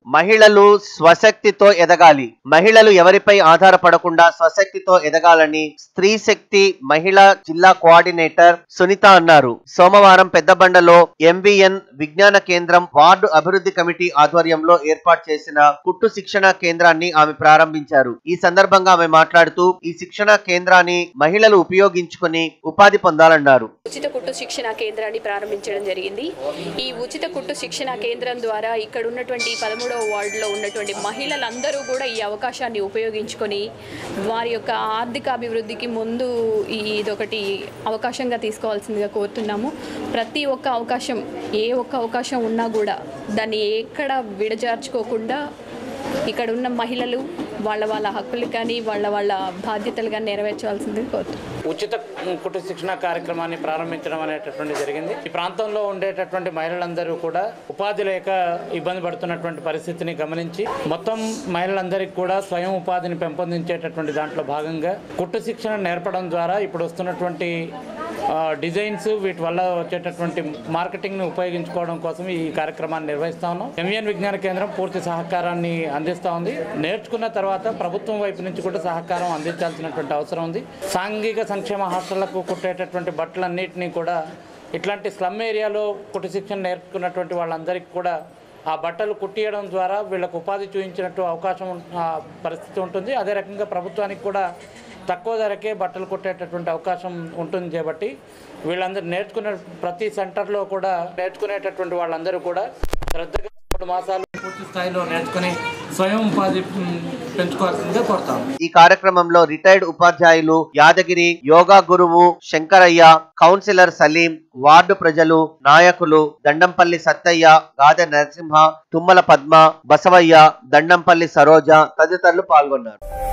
మహిళలు స్వశక్తితో ఎదగాలి మహిళలు ఎవరిపై ఆధారపడకుండా స్వశక్తితో ఎదగాలని స్త్రీ శక్తి మహిళా జిల్లా కోఆర్డినేటర్ సునీత అన్నారు సోమవారం పెద్దబండలో ఎంవిఎన్ విజ్ఞాన కేంద్రం వార్డు అభివృద్ధి కమిటీ ఆధ్వర్యంలో ఏర్పాటు చేసిన కుట్టు శిక్షణ కేంద్రాన్ని ఆమె ప్రారంభించారు ఈ సందర్భంగా ఆమె మాట్లాడుతూ ఈ శిక్షణ కేంద్రాన్ని మహిళలు ఉపయోగించుకుని ఉపాధి పొందాలన్నారు ఉచిత కుట్టు శిక్షణ కేంద్రాన్ని ప్రారంభించడం జరిగింది ఈ ఉచిత కుట్టు శిక్షణ కేంద్రం ద్వారా ఇక్కడ ఉన్నటువంటి పదమూడవ వార్డులో ఉన్నటువంటి మహిళలందరూ కూడా ఈ అవకాశాన్ని ఉపయోగించుకొని వారి యొక్క ఆర్థిక అభివృద్ధికి ముందు ఈ ఇదొకటి అవకాశంగా తీసుకోవాల్సిందిగా కోరుతున్నాము ప్రతి ఒక్క అవకాశం ఏ ఒక్క అవకాశం ఉన్నా కూడా దాన్ని ఎక్కడ విడజార్చుకోకుండా ఇక్కడ ఉన్న మహిళలు వాళ్ళ వాళ్ళ హక్కులు కానీ వాళ్ళ వాళ్ళ బాధ్యతలు కానీ నెరవేర్చవలసిందిగా కోరుతున్నాం ఉచిత కుటుంబ శిక్షణ కార్యక్రమాన్ని ప్రారంభించడం అనేటటువంటి జరిగింది ఈ ప్రాంతంలో ఉండేటటువంటి మహిళలందరూ కూడా ఉపాధి లేక ఇబ్బంది పడుతున్నటువంటి పరిస్థితిని గమనించి మొత్తం మహిళలందరికీ కూడా స్వయం ఉపాధిని పెంపొందించేటటువంటి దాంట్లో భాగంగా కుట్టు శిక్షణ నేర్పడం ద్వారా ఇప్పుడు వస్తున్నటువంటి ఆ, డిజైన్స్ వీటి వల్ల వచ్చేటటువంటి మార్కెటింగ్ని ఉపయోగించుకోవడం కోసం ఈ కార్యక్రమాన్ని నిర్వహిస్తా ఉన్నాం ఎంవిఎన్ విజ్ఞాన కేంద్రం పూర్తి సహకారాన్ని అందిస్తూ ఉంది నేర్చుకున్న తర్వాత ప్రభుత్వం వైపు నుంచి కూడా సహకారం అందించాల్సినటువంటి అవసరం ఉంది సాంఘిక సంక్షేమ హాస్టళ్లకు కుట్టేటటువంటి బట్టలన్నింటినీ కూడా ఇట్లాంటి స్లమ్ ఏరియాలో కుట్టు శిక్షణ నేర్చుకున్నటువంటి వాళ్ళందరికీ కూడా ఆ బట్టలు కుట్టియడం ద్వారా వీళ్ళకు ఉపాధి చూపించినట్టు అవకాశం ఉం- ఆ పరిస్థితి ఉంటుంది అదే రకంగా ప్రభుత్వానికి కూడా తక్కువ ధరకే బట్టలు కుట్టేటటువంటి అవకాశం ఉంటుంది కాబట్టి వీళ్ళందరూ నేర్చుకునే ప్రతి సెంటర్లో కూడా నేర్చుకునేటటువంటి వాళ్ళందరూ కూడా శ్రద్ధగా మూడు మాసాలు పూర్తి స్థాయిలో నేర్చుకుని స్వయం ఉపాధి ఉమ్, పెంచుకోవాల్సిందిగా కోరుతాం ఈ కార్యక్రమంలో రిటైర్డ్ ఉపాధ్యాయులు యాదగిరి యోగా గురువు శంకరయ్య కౌన్సిలర్ సలీం వార్డు ప్రజలు నాయకులు దండంపల్లి సత్తయ్య గాదె నరసింహ తుమ్మల పద్మ బసవయ్య దండంపల్లి సరోజ తదితరులు పాల్గొన్నారు